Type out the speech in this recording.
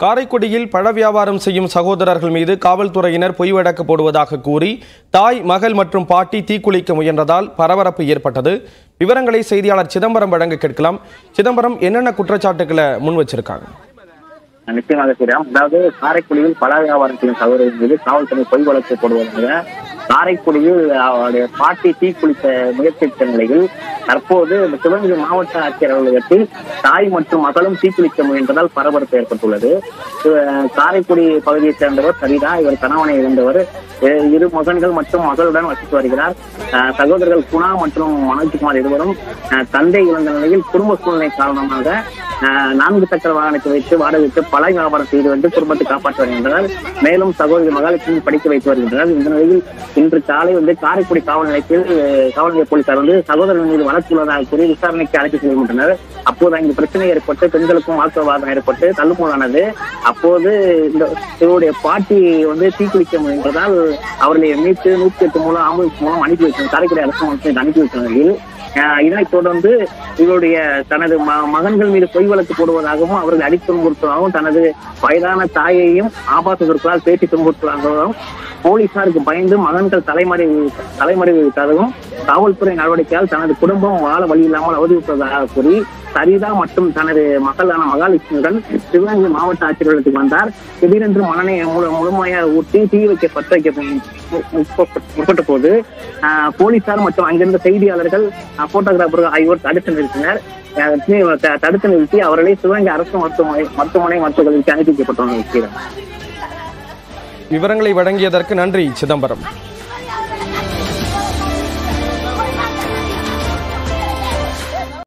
காரைக்குடியில் பழ வியாபாரம் செய்யும் சகோதரர்கள் மீது காவல்துறையினர் பொய் வழக்கு போடுவதாக கூறி தாய் மகள் மற்றும் பாட்டி தீக்குளிக்க முயன்றதால் பரபரப்பு ஏற்பட்டது விவரங்களை செய்தியாளர் சிதம்பரம் வழங்க கேட்கலாம் சிதம்பரம் என்னென்ன குற்றச்சாட்டுகளை முன் வச்சிருக்காங்க நிச்சயமாக தெரியும் அதாவது காரைக்குடியில் பல வியாபாரம் செய்யும் சகோதரர்கள் மீது காவல்துறை பொய் வழக்கு போடுவதாக காரைக்குடியில் அவருடைய பாட்டி தீக்குளித்த முயற்சித்த நிலையில் தற்போது இந்த சிவகங்கை மாவட்ட ஆட்சியர் அலுவலகத்தில் தாய் மற்றும் மகளும் தீக்குளிக்க முயன்றதால் பரபரப்பு ஏற்பட்டுள்ளது அஹ் காரைக்குடி பகுதியைச் சேர்ந்தவர் சரிதா இவர் கணவனை இழந்தவர் அஹ் இரு மகன்கள் மற்றும் மகளுடன் வசித்து வருகிறார் அஹ் சகோதரர்கள் குணா மற்றும் மனோஜ்குமார் இருவரும் அஹ் தந்தை இழந்த நிலையில் குடும்ப சூழ்நிலை காரணமாக அஹ் நான்கு சக்கர வாகனத்தை வைத்து வாடகைக்கு பல வியாபாரம் செய்து வந்து குடும்பத்தை காப்பாற்றி வருகின்றனர் மேலும் சகோதரி மகாலட்சுமி படிக்க வைத்து வருகின்றனர் இந்த நிலையில் இன்று காலை வந்து காரைக்குடி காவல் நிலையத்தில் அஹ், காவல் நிலைய போலீசார் வந்து சகோதரன் மீது வழக்கு உள்ளதாக கூறி விசாரணைக்கு அழைத்து செல்கின்றனர் அப்போது அங்கு பிரச்சனை ஏற்பட்டு பெண்களுக்கும் வாக்குவாதம் ஏற்பட்டு தள்ளுமுள்ளானது அப்போது இந்த இவருடைய பாட்டி வந்து தீக்குளிக்க முயன்றதால் அவர்களை மீட்டு நூற்றி எட்டு மூலம் ஆம்புலன்ஸ் மூலம் அனுப்பி வைத்தனர் காரைக்குடி அரசு மருத்துவமனைக்கு அனுப்பி வைத்த நிலையில் அஹ் இதனைத் தொடர்ந்து இவருடைய தனது ம- மகன்கள் மீது பொய் வழக்கு போடுவதாகவும் அவர்கள் அடி துன்புறுத்துவதாகவும் தனது வயதான தாயையும் ஆபாச சொற்களால் பேட்டி துன்புறுத்துவதாகவும் போலீசாருக்கு பயந்து மகன்கள் தலைமறை தலைமறைவிட்டதாகவும் காவல்துறை நடவடிக்கையால் தனது குடும்பம் வாழ வழி இல்லாமல் அவதிவிட்டதாக கூறி சரிதா மற்றும் தனது மகளான மகாலட்சுமியுடன் சிவகங்கை மாவட்ட ஆட்சியர்களுக்கு வந்தார் திடீரென்று மனனை முழு முழுமையாக ஊட்டி தீ வைக்க பற்ற வைக்க முற்பட்ட போது ஆஹ், போலீசார் மற்றும் அங்கிருந்த செய்தியாளர்கள் ஆஹ், போட்டோகிராஃபர்கள் ஆகியோர் தடுத்து நிறுத்தினர் ஆஹ், தி- த- தடுத்து நிறுத்தி அவர்களை சிவகங்கை அரசு மருத்துவமனை மருத்துவமனை மருத்துவர்களுக்கு அனுப்பி வைக்கப்பட்டனர் விவரங்களை வழங்கியதற்கு நன்றி சிதம்பரம்